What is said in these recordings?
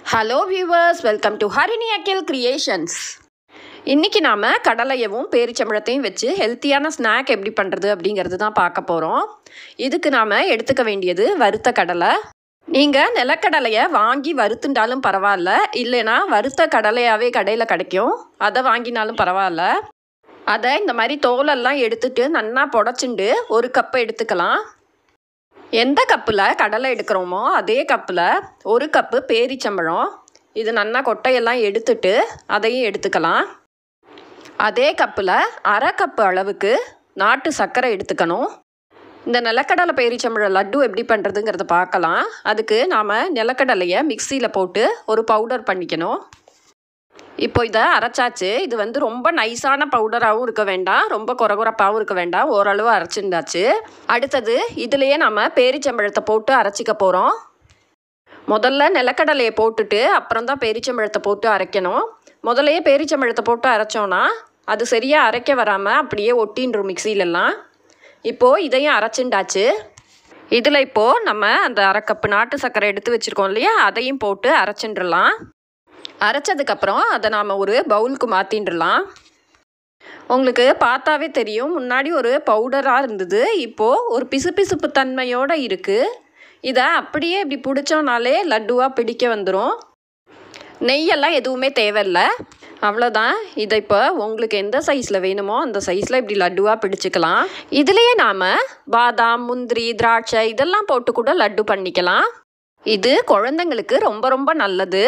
hello viewers welcome to Harini Akhil creations இன்றைக்கி நாம் கடலையவும் பேரிச்சம்பழத்தையும் வச்சு ஹெல்த்தியான ஸ்நாக் எப்படி பண்ணுறது அப்படிங்கிறது தான் பார்க்க போகிறோம் இதுக்கு நாம் எடுத்துக்க வேண்டியது வறுத்த கடலை நீங்கள் நிலக்கடலையை வாங்கி வறுத்துண்டாலும் பரவாயில்ல இல்லைன்னா வறுத்த கடலையாகவே கடையில் கிடைக்கும் அதை வாங்கினாலும் பரவாயில்ல அதை இந்த மாதிரி தோலெல்லாம் எடுத்துட்டு நன்னா புடச்சிண்டு ஒரு கப்பை எடுத்துக்கலாம் எந்த கப்பில் கடலை எடுக்கிறோமோ அதே கப்பில் ஒரு கப்பு பேரிச்சம்பழம் இது நன்னா கொட்டையெல்லாம் எடுத்துட்டு அதையும் எடுத்துக்கலாம் அதே கப்பில் அரை கப்பு அளவுக்கு நாட்டு சர்க்கரை எடுத்துக்கணும் இந்த நிலக்கடலை பேரிச்சம்பழம் லட்டு எப்படி பண்ணுறதுங்கிறத பார்க்கலாம் அதுக்கு நாம் நிலக்கடலையை மிக்சியில் போட்டு ஒரு பவுடர் பண்ணிக்கணும் இப்போ இதை அரைச்சாச்சு இது வந்து ரொம்ப நைஸான பவுடராகவும் இருக்க வேண்டாம் ரொம்ப குறகுறப்பாகவும் இருக்க வேண்டாம் ஓரளவு அரைச்சிருந்தாச்சு அடுத்தது இதுலேயே நம்ம பேரிச்சம்பழத்தை போட்டு அரைச்சிக்க போகிறோம் முதல்ல நிலக்கடலையை போட்டுட்டு அப்புறம் தான் பேரிச்சம்பழத்தை போட்டு அரைக்கணும் முதல்லையே பேரிச்சம்பழத்தை போட்டு அரைச்சோன்னா அது சரியாக அரைக்க வராமல் அப்படியே ஒட்டின்றும் மிக்சிலெல்லாம் இப்போது இதையும் அரைச்சிண்டாச்சு இதில் இப்போது நம்ம அந்த அரை கப்பு நாட்டு சர்க்கரை எடுத்து வச்சுருக்கோம் இல்லையா அதையும் போட்டு அரைச்சின்றலாம் அரைச்சதுக்கப்புறம் அதை நாம் ஒரு பவுலுக்கு மாற்றின்றலாம் உங்களுக்கு பார்த்தாவே தெரியும் முன்னாடி ஒரு பவுடராக இருந்தது இப்போது ஒரு பிசுபிசுப்பு தன்மையோடு இருக்குது இதை அப்படியே இப்படி பிடிச்சோனாலே லட்டுவாக பிடிக்க வந்துடும் நெய்யெல்லாம் எதுவுமே தேவையில்லை அவ்வளோதான் இதை இப்போ உங்களுக்கு எந்த சைஸில் வேணுமோ அந்த சைஸில் இப்படி லட்டுவாக பிடிச்சிக்கலாம் இதுலேயே நாம் பாதாம் முந்திரி திராட்சை இதெல்லாம் போட்டு கூட லட்டு பண்ணிக்கலாம் இது குழந்தைங்களுக்கு ரொம்ப ரொம்ப நல்லது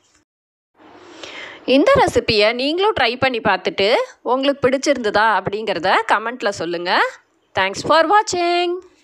இந்த ரெசிப்பியை நீங்களும் ட்ரை பண்ணி பார்த்துட்டு உங்களுக்கு பிடிச்சிருந்ததா அப்படிங்கிறத கமெண்ட்டில் சொல்லுங்கள் தேங்க்ஸ் ஃபார் வாட்சிங்